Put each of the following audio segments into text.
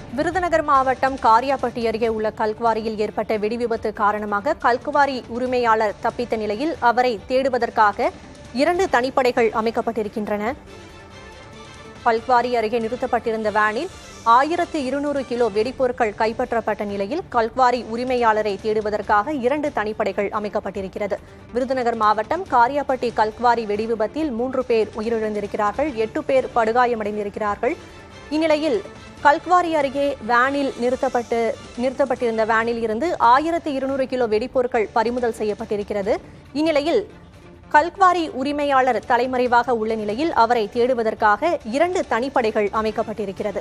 விருதுநகர் மாவட்டம் காரியாபட்டி அருகே உள்ள கல்குவாரியில் ஏற்பட்ட வெடிவிபத்து காரணமாக கல்குவாரி உரிமையாளர் தப்பித்த நிலையில் அவரை தேடுவதற்காக இரண்டு தனிப்படைகள் அமைக்கப்பட்டிருக்கின்றன கல்குவாரி அருகே நிறுத்தப்பட்டிருந்த வேனில் ஆயிரத்து இருநூறு கிலோ வெடிப்பொருட்கள் கைப்பற்றப்பட்ட நிலையில் கல்குவாரி உரிமையாளரை தேடுவதற்காக இரண்டு தனிப்படைகள் அமைக்கப்பட்டிருக்கிறது விருதுநகர் மாவட்டம் காரியாபட்டி கல்குவாரி வெடிவிபத்தில் மூன்று பேர் உயிரிழந்திருக்கிறார்கள் எட்டு பேர் படுகாயமடைந்திருக்கிறார்கள் இந்நிலையில் கல்குவாரி அருகே வேனில் நிறுத்தப்பட்டு நிறுத்தப்பட்டிருந்த வேனில் இருந்து ஆயிரத்து இருநூறு கிலோ வெடிப்பொருட்கள் பறிமுதல் செய்யப்பட்டிருக்கிறது இந்நிலையில் கல்குவாரி உரிமையாளர் தலைமறைவாக உள்ள நிலையில் அவரை தேடுவதற்காக இரண்டு தனிப்படைகள் அமைக்கப்பட்டிருக்கிறது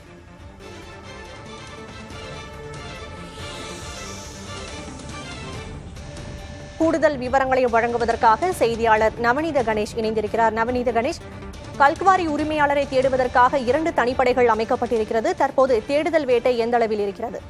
கூடுதல் விவரங்களை வழங்குவதற்காக செய்தியாளர் நவநீத கணேஷ் இணைந்திருக்கிறார் நவநீத கணேஷ் கல்குவாரி உரிமையாளரை தேடுவதற்காக இரண்டு தனிப்படைகள் அமைக்கப்பட்டிருக்கிறது தற்போது தேடுதல் வேட்டை எந்த அளவில் இருக்கிறது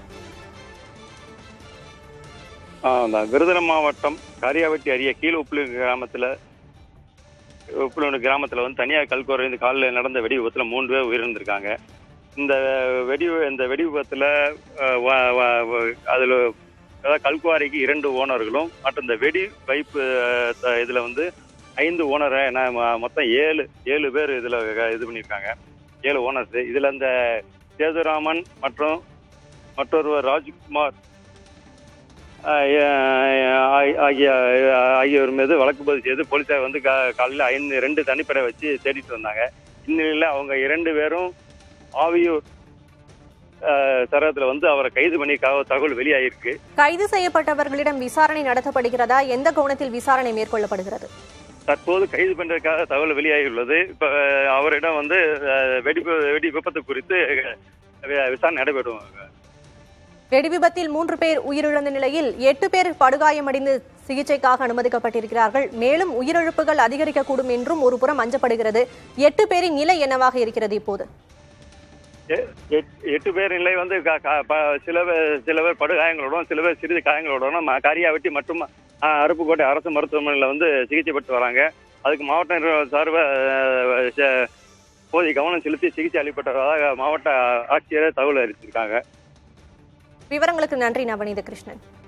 ஆ, அந்த விருதுநகர் மாவட்டம் காரியாவட்டி அருகே கீழ் உப்புலூர் கிராமத்தில் உப்புலூர் கிராமத்தில் வந்து தனியார் கல்குவரை இந்த காலில் நடந்த வெடி விபத்தில் மூன்று பேர் உயிரிழந்திருக்காங்க இந்த வெடி இந்த வெடி விபத்தில் அதில் அதாவது கல்குவாரிக்கு இரண்டு ஓனர்களும் மற்றும் இந்த வெடி வைப்பு இதில் வந்து ஐந்து ஓனரை நான் மொ- மொத்தம் ஏழு ஏழு பேர் இதில் இது பண்ணியிருக்காங்க ஏழு ஓனர்ஸ் இதில் இந்த சேதுராமன் மற்றும் மற்றொருவர் ராஜ்குமார் ஆகிய ஆகிய ஆகியோர் மீது வழக்கு பதிவு செய்து போலீசார் வந்து கா- காலையில் ஐந்து ரெண்டு தனிப்படை வச்சு தேடிட்டு வந்தாங்க இந்நிலையில் அவங்க இரண்டு பேரும் ஆவியூர் சரகத்தில் வந்து அவரை கைது பண்ணி க- தகவல் வெளியாகிருக்கு கைது செய்யப்பட்டவர்களிடம் விசாரணை நடத்தப்படுகிறதா எந்த கோணத்தில் விசாரணை மேற்கொள்ளப்படுகிறது தற்போது கைது பண்ணுறதுக்காக தகவல் வெளியாகியுள்ளது இப்போ அவரிடம் வந்து அஹ், வெடி வெடி விபத்து குறித்து அஹ், விசாரணை நடைபெறும் வெடிவிபத்தில் மூன்று பேர் உயிரிழந்த நிலையில் எட்டு பேர் படுகாயமடைந்து சிகிச்சைக்காக அனுமதிக்கப்பட்டிருக்கிறார்கள் மேலும் உயிரிழப்புகள் அதிகரிக்கக்கூடும் என்றும் ஒரு புறம் அஞ்சப்படுகிறது எட்டு பேரின் நிலை என்னவாக இருக்கிறது இப்போது எ- எட்- எட்டு பேர் நிலை வந்து க- க- ப- சில பேர் சில பேர் படுகாயங்களோடும் சில பேர் சிறிது காயங்களோடும் ம- காரியாவட்டி மற்றும் அ, அருப்புக்கோட்டை அரசு மருத்துவமனையில் வந்து சிகிச்சை பெற்று வராங்க அதுக்கு மாவட்ட நிர்வாக சார்பாக போதிய கவனம் செலுத்தி சிகிச்சை அளிக்கப்பட்டதாக மாவட்ட ஆட்சியர் தகவல் அறிவிச்சிருக்காங்க விவரங்களுக்கு நன்றி நவநீத கிருஷ்ணன்